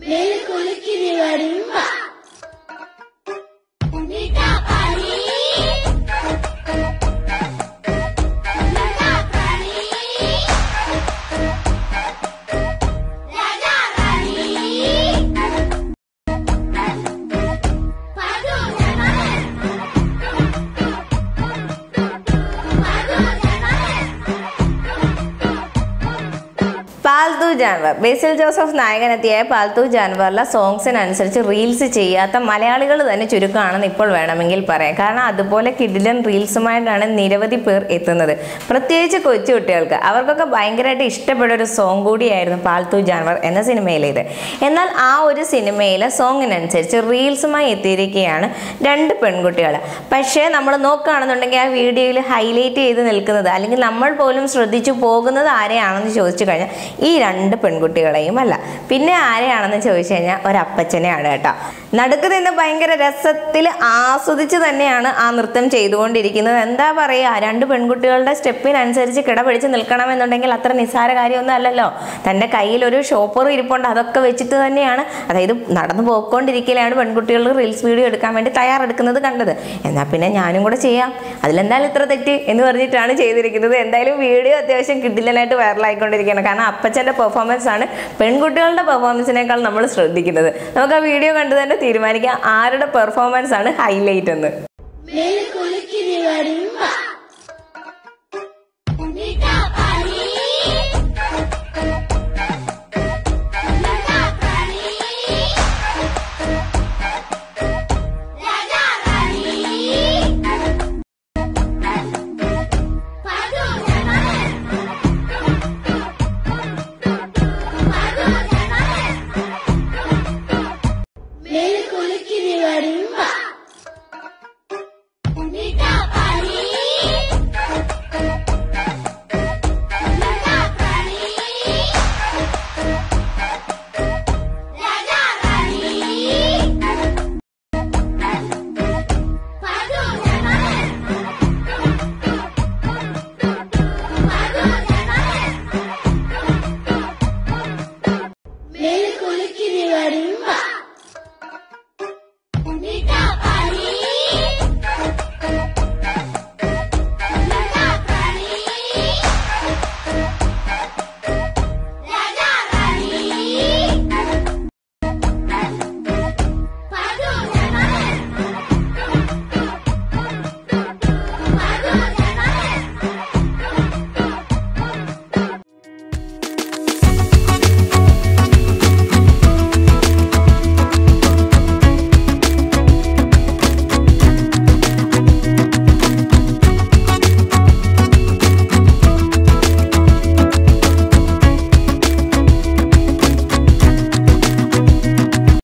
മേൽ കുളിക്കിനി വരുമ്പ നീട്ടാ പണി നീട്ടാ പണി രാജാ റാണി പാടു ജനമേ പാടു ജനമേ പാൽത്തു ജാൻവർ ബേസിൽ ജോസഫ് നായകനെത്തിയ പാൽത്തു ജാൻവറിലെ സോങ്സിനനുസരിച്ച് റീൽസ് ചെയ്യാത്ത മലയാളികൾ തന്നെ ചുരുക്കമാണെന്ന് ഇപ്പോൾ വേണമെങ്കിൽ പറയാം കാരണം അതുപോലെ കിഡിലൻ റീൽസുമായിട്ടാണ് നിരവധി പേർ എത്തുന്നത് പ്രത്യേകിച്ച് കൊച്ചു കുട്ടികൾക്ക് അവർക്കൊക്കെ ഭയങ്കരമായിട്ട് ഇഷ്ടപ്പെട്ട ഒരു സോങ് കൂടിയായിരുന്നു പാൽത്തു ജാൻവർ എന്ന സിനിമയിലേത് എന്നാൽ ആ ഒരു സിനിമയിലെ സോങ്ങിനനുസരിച്ച് റീൽസുമായി എത്തിയിരിക്കുകയാണ് രണ്ട് പെൺകുട്ടികൾ പക്ഷേ നമ്മൾ നോക്കുകയാണെന്നുണ്ടെങ്കിൽ ആ വീഡിയോയിൽ ഹൈലൈറ്റ് ചെയ്ത് നിൽക്കുന്നത് അല്ലെങ്കിൽ നമ്മൾ പോലും ശ്രദ്ധിച്ചു പോകുന്നത് ആരെയാണെന്ന് ചോദിച്ചു കഴിഞ്ഞാൽ ഈ രണ്ട് പെൺകുട്ടികളെയും അല്ല പിന്നെ ആരെയാണെന്ന് ചോദിച്ചു കഴിഞ്ഞാൽ ഒരപ്പച്ചനെയാണ് കേട്ടോ നടുക്ക് നിന്ന് ഭയങ്കര രസത്തിൽ ആസ്വദിച്ച് തന്നെയാണ് ആ നൃത്തം ചെയ്തുകൊണ്ടിരിക്കുന്നത് എന്താ പറയുക രണ്ട് പെൺകുട്ടികളുടെ സ്റ്റെപ്പിനനുസരിച്ച് കിടപിടിച്ച് നിൽക്കണമെന്നുണ്ടെങ്കിൽ അത്ര നിസ്സാര കാര്യമൊന്നും അല്ലല്ലോ തൻ്റെ കയ്യിൽ ഒരു ഷോപ്പർ ഇരിപ്പുണ്ട് അതൊക്കെ വെച്ചിട്ട് തന്നെയാണ് അതായത് നടന്നു പോയിക്കൊണ്ടിരിക്കലാണ് പെൺകുട്ടികൾ റീൽസ് വീഡിയോ എടുക്കാൻ വേണ്ടി തയ്യാറെടുക്കുന്നത് കണ്ടത് എന്നാൽ പിന്നെ ഞാനും കൂടെ ചെയ്യാം അതിലെന്തായാലും ഇത്ര തെറ്റ് എന്ന് പറഞ്ഞിട്ടാണ് ചെയ്തിരിക്കുന്നത് എന്തായാലും വീഡിയോ അത്യാവശ്യം കിട്ടില്ലനായിട്ട് വൈറലായിക്കൊണ്ടിരിക്കുകയാണ് കാരണം അപ്പച്ചൻ്റെ പെർഫോമൻസ് ആണ് പെൺകുട്ടികളുടെ പെർഫോമൻസിനേക്കാൾ നമ്മൾ ശ്രദ്ധിക്കുന്നത് നമുക്ക് ആ വീഡിയോ കണ്ടു തന്നെ തീരുമാനിക്കാം ആരുടെ പെർഫോമൻസ് ആണ് ഹൈലൈറ്റ് എന്ന് മേൽ കുളിക്കിനി വരുമ്പ നീട്ടാ പണി നീട്ടാ പണി രാജാ റാണി പാടു ജനമേ പാടു ജനമേ മേൽ കുളിക്കിനി വരുമ്പ നീട്ടാ പണി നീട്ടാ പണി രാജാ റാണി പാടു ജനമേ പാടു ജനമേ മേൽ കുളിക്കിനി വരുമ്പ